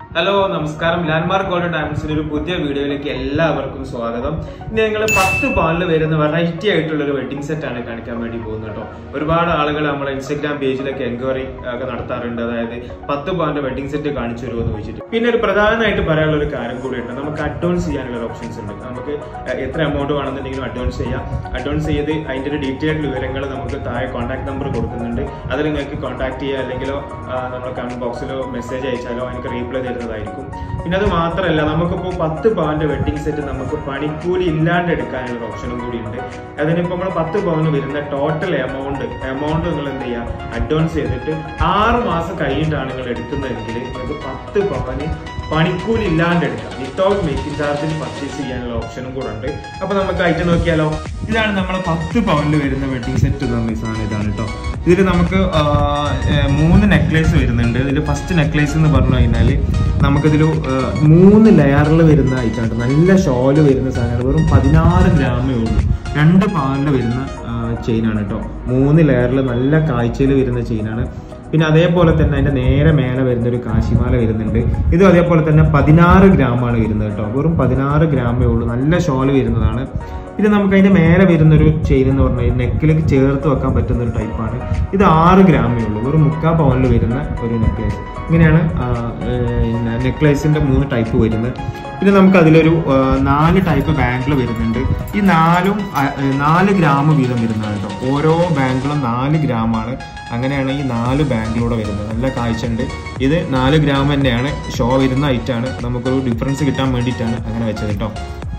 hello നമസ്കാരം landmark gold ഡയമണ്ട്സിന്റെ ഒരു പുതിയ വീഡിയോയിലേക്ക് എല്ലാവർക്കും സ്വാഗതം ഇനി ഞങ്ങൾ പത്ത് പവനിൽ വരുന്ന വെറൈറ്റി ആയിട്ടുള്ള ഒരു വെഡിങ് സെറ്റ് ആണ് കാണിക്കാൻ വേണ്ടി പോകുന്നത് കേട്ടോ ഒരുപാട് ആളുകൾ നമ്മുടെ ഇൻസ്റ്റാഗ്രാം പേജിലൊക്കെ എൻക്വയറി ഒക്കെ നടത്താറുണ്ട് അതായത് പത്ത് പവന്റെ വെഡിങ് സെറ്റ് കാണിച്ചു തരുമോ എന്ന് ചോദിച്ചിട്ട് പിന്നെ ഒരു പ്രധാനമായിട്ട് പറയാനുള്ള ഒരു കാര്യം കൂടിയുണ്ട് നമുക്ക് അഡ്വാൻസ് ചെയ്യാനുള്ള ഒരു ഓപ്ഷൻസ് ഉണ്ട് നമുക്ക് എത്ര എമൗണ്ട് വേണമെന്നുണ്ടെങ്കിലും അഡ്വാൻസ് ചെയ്യാം അഡ്വാൻസ് ചെയ്ത് അതിന്റെ ഒരു ഡീറ്റെയിൽഡ് വിവരങ്ങൾ നമുക്ക് താഴെ കോൺടാക്ട് നമ്പർ കൊടുക്കുന്നുണ്ട് അത് നിങ്ങൾക്ക് കോൺടാക്ട് ചെയ്യുക അല്ലെങ്കിലോ നമ്മുടെ കമന്റ് ബോക്സിലോ മെസ്സേജ് അയച്ചാലോ അതിനൊക്കെ റീപ്ലൈ തരുന്നതായിരിക്കും പിന്നെ അത് മാത്രമല്ല നമുക്കിപ്പോൾ പത്ത് പവന്റെ വെഡിങ് സെറ്റ് നമുക്ക് പണിക്കൂലി ഇല്ലാണ്ട് എടുക്കാനുള്ള ഒരു ഓപ്ഷനും കൂടി ഉണ്ട് അതിനിപ്പോൾ നമ്മൾ പത്ത് പവന് വരുന്ന ടോട്ടൽ എമൗണ്ട് എമൗണ്ട് നിങ്ങൾ എന്ത് ചെയ്യുക അഡ്വാൻസ് ചെയ്തിട്ട് ആറ് മാസം കഴിഞ്ഞിട്ടാണ് നിങ്ങൾ എടുക്കുന്നതെങ്കിൽ നിങ്ങൾക്ക് പത്ത് പവന് പണിക്കൂലി ഇല്ലാണ്ട് എടുക്കാം വിത്തൗട്ട് മേക്കിംഗ് ചാർജിൽ പർച്ചേസ് ചെയ്യാനുള്ള ഓപ്ഷനും കൂടെ ഉണ്ട് അപ്പൊ നമുക്ക് ഐറ്റം നോക്കിയാലോ ഇതാണ് നമ്മൾ പത്ത് പവനിൽ വരുന്ന വെഡിങ് സെറ്റ് തന്ന സാധനം ഇതാണ് കേട്ടോ ഇതിൽ നമുക്ക് ആ, ഏ, മൂന്ന് നെക്ലേസ് വരുന്നുണ്ട് ഇതിൽ ഫസ്റ്റ് നെക്ലേസ് എന്ന് പറഞ്ഞു കഴിഞ്ഞാൽ നമുക്കിതിൽ മൂന്ന് ലെയറിൽ വരുന്ന ഐറ്റമാണ് നല്ല ഷോല് വരുന്ന സാധനമാണ് വെറും പതിനാറ് ഗ്രാമേ ഉള്ളൂ രണ്ട് പവനിൽ വരുന്ന ചെയിനാണ് കേട്ടോ മൂന്ന് ലെയറിൽ നല്ല കാഴ്ചയിൽ വരുന്ന ചെയിനാണ് പിന്നെ അതേപോലെ തന്നെ അതിന്റെ നേരെ മേലെ വരുന്ന ഒരു കാശിമാല വരുന്നുണ്ട് ഇതും അതേപോലെ തന്നെ പതിനാറ് ഗ്രാമാണ് വരുന്നത് കേട്ടോ വെറും പതിനാറ് ഗ്രാമേ ഉള്ളൂ നല്ല ഷോള് വരുന്നതാണ് പിന്നെ നമുക്ക് അതിന്റെ മേലെ വരുന്ന ഒരു ചെയിൻ എന്ന് പറഞ്ഞാൽ നെക്കിലേക്ക് ചേർത്ത് വെക്കാൻ പറ്റുന്ന ഒരു ടൈപ്പാണ് ഇത് ആറ് ഗ്രാമേ ഉള്ളൂ വെറും മുക്കാ പവനിൽ വരുന്ന ഒരു നെക്ലേസ് ഇങ്ങനെയാണ് നെക്ലേസിന്റെ മൂന്ന് ടൈപ്പ് വരുന്നത് പിന്നെ നമുക്ക് അതിലൊരു ആ, നാല് ടൈപ്പ് ബാങ്കിൾ വരുന്നുണ്ട് ഈ നാലും ആ, ഏ, നാല് ഗ്രാം വീതം വരുന്നതാണ് കേട്ടോ ഓരോ ബാങ്കിളും നാല് ഗ്രാമാണ് അങ്ങനെയാണ് ഈ നാല് ബാങ്കിലൂടെ വരുന്നത് നല്ല കാഴ്ച ഉണ്ട് ഇത് നാല് ഗ്രാം തന്നെയാണ് ഷോ വരുന്ന ഐറ്റാണ് നമുക്കൊരു ഡിഫറൻസ് കിട്ടാൻ വേണ്ടിയിട്ടാണ് അങ്ങനെ വെച്ചത് കേട്ടോ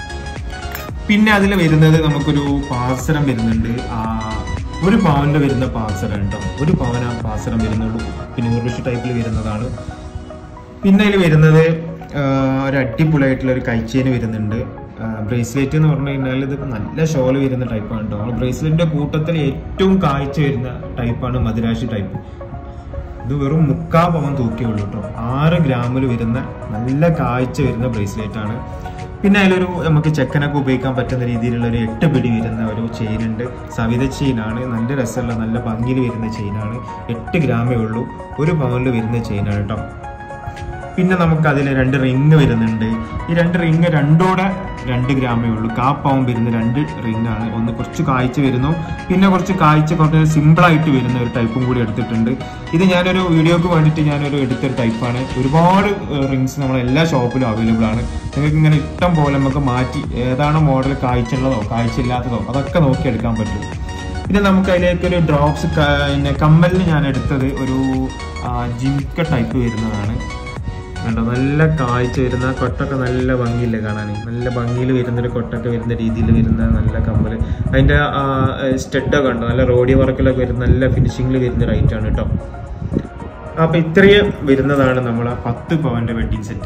പിന്നെ അതിൽ വരുന്നത് നമുക്കൊരു പാസരം വരുന്നുണ്ട് ആ, ഒരു പവന്റെ വരുന്ന പാസരം കേട്ടോ ഒരു പവന പാസരം വരുന്നുള്ളൂ പിന്നെ ഊർവശി ടൈപ്പിൽ വരുന്നതാണ് പിന്നെ അതിൽ വരുന്നത് ആ, ഒരു അടിപൊളിയായിട്ടുള്ള ഒരു കൈച്ചേന് വരുന്നുണ്ട് ബ്രേസ്ലെറ്റ് എന്ന് പറഞ്ഞു കഴിഞ്ഞാൽ ഇത് നല്ല ഷോല് വരുന്ന ടൈപ്പാണ് കേട്ടോ നമ്മൾ ബ്രേസ്ലെറ്റിന്റെ കൂട്ടത്തിൽ ഏറ്റവും കാഴ്ച വരുന്ന ടൈപ്പാണ് മദിരാശി ടൈപ്പ് ഇത് വെറും മുക്കാ പവൻ തൂക്കിയുള്ളൂ കേട്ടോ ആറ് ഗ്രാമിൽ വരുന്ന നല്ല കാഴ്ച വരുന്ന ബ്രേസ്ലെറ്റ് ആണ് പിന്നെ അതിലൊരു നമുക്ക് ചെക്കനൊക്കെ ഉപയോഗിക്കാൻ പറ്റുന്ന രീതിയിലുള്ള ഒരു എട്ട് പിടി വരുന്ന ഒരു ചെയിൻ ഉണ്ട് സവിത ചെയിനാണ് നല്ല രസമുള്ള നല്ല ഭംഗിയിൽ വരുന്ന ചെയിനാണ് എട്ട് ഗ്രാമേ ഉള്ളൂ ഒരു പവനിൽ വരുന്ന ചെയിനാണ് കേട്ടോ പിന്നെ നമുക്ക് അതിൽ രണ്ട് റിങ് വരുന്നുണ്ട് ഈ രണ്ട് റിങ് രണ്ടോടെ രണ്ട് ഗ്രാമേ ഉള്ളൂ കാ പവൻ വരുന്ന രണ്ട് റിങ് ആണ് ഒന്ന് കുറച്ച് കാഴ്ച വരുന്നു പിന്നെ കുറച്ച് കാഴ്ച കുറച്ച് സിമ്പിൾ ആയിട്ട് വരുന്ന ഒരു ടൈപ്പും കൂടി എടുത്തിട്ടുണ്ട് ഇത് ഞാനൊരു വീഡിയോക്ക് വേണ്ടിയിട്ട് ഞാനൊരു എടുത്തൊരു ടൈപ്പാണ് ഒരുപാട് റിങ്സ് നമ്മൾ എല്ലാ ഷോപ്പിലും അവൈലബിൾ ആണ് നിങ്ങൾക്ക് ഇങ്ങനെ ഇഷ്ടം പോലെ നമുക്ക് മാറ്റി ഏതാണ് മോഡൽ കാഴ്ച ഉള്ളതോ കാഴ്ച ഇല്ലാത്തതോ അതൊക്കെ നോക്കി എടുക്കാൻ പറ്റും പിന്നെ നമുക്ക് അതിലേക്ക് ഒരു ഡ്രോപ്സ് പിന്നെ കമ്മലിന് ഞാൻ എടുത്തത് ഒരു ആ, ജിംക്ക ടൈപ്പ് വരുന്നതാണ് കണ്ടോ നല്ല കാഴ്ച വരുന്ന ആ കൊട്ടൊക്കെ നല്ല ഭംഗിയില്ലേ കാണാൻ നല്ല ഭംഗിയിൽ വരുന്നൊരു കൊട്ടൊക്കെ വരുന്ന രീതിയിൽ വരുന്ന നല്ല കമ്മൽ അതിൻ്റെ സ്റ്റെഡൊക്കെ ഉണ്ടോ നല്ല റോഡി വർക്കിലൊക്കെ വരുന്ന നല്ല ഫിനിഷിങ്ങിൽ വരുന്ന ഒരു ഐറ്റാണ് കേട്ടോ അപ്പം ഇത്രയും വരുന്നതാണ് നമ്മളെ പത്ത് പവൻ്റെ വെഡ്ഡിങ് സെറ്റ്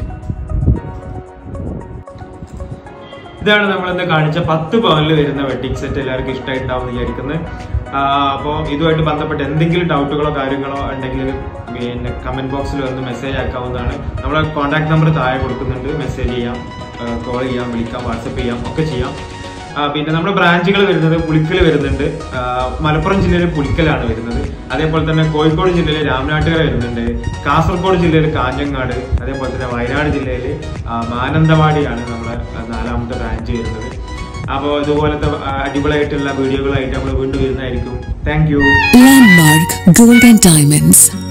ഇതാണ് നമ്മളിന്ന് കാണിച്ച പത്ത് പവനിൽ വരുന്ന വെഡിങ് സെറ്റ് എല്ലാവർക്കും ഇഷ്ടമായിട്ടുണ്ടാവും എന്ന് വിചാരിക്കുന്നത് അപ്പോൾ ഇതുമായിട്ട് ബന്ധപ്പെട്ട് എന്തെങ്കിലും ഡൗട്ടുകളോ കാര്യങ്ങളോ ഉണ്ടെങ്കിൽ പിന്നെ കമന്റ് ബോക്സിൽ വന്ന് മെസ്സേജ് ആക്കാവുന്നതാണ് നമ്മളെ കോൺടാക്ട് നമ്പർ താഴെ കൊടുക്കുന്നുണ്ട് മെസ്സേജ് ചെയ്യാം കോൾ ചെയ്യാം വിളിക്കാം വാട്സപ്പ് ചെയ്യാം ഒക്കെ ചെയ്യാം ആ, പിന്നെ നമ്മുടെ ബ്രാഞ്ചുകൾ വരുന്നത് പുളിക്കൽ വരുന്നുണ്ട് ആ, മലപ്പുറം ജില്ലയിൽ പുളിക്കലാണ് വരുന്നത് അതേപോലെ തന്നെ കോഴിക്കോട് ജില്ലയിൽ രാമനാട്ടുകര വരുന്നുണ്ട് കാസർഗോഡ് ജില്ലയിൽ കാഞ്ഞങ്ങാട് അതേപോലെ തന്നെ വയനാട് ജില്ലയിൽ ആ, മാനന്തവാടിയാണ് നമ്മുടെ ആ, നാലാമത്തെ ബ്രാഞ്ച് വരുന്നത് അപ്പോൾ ഇതുപോലത്തെ ആ, അടിപൊളിയായിട്ടുള്ള വീഡിയോകളായിട്ട് നമ്മൾ വീണ്ടും വരുന്നതായിരിക്കും thank you Landmark Gold and Diamonds,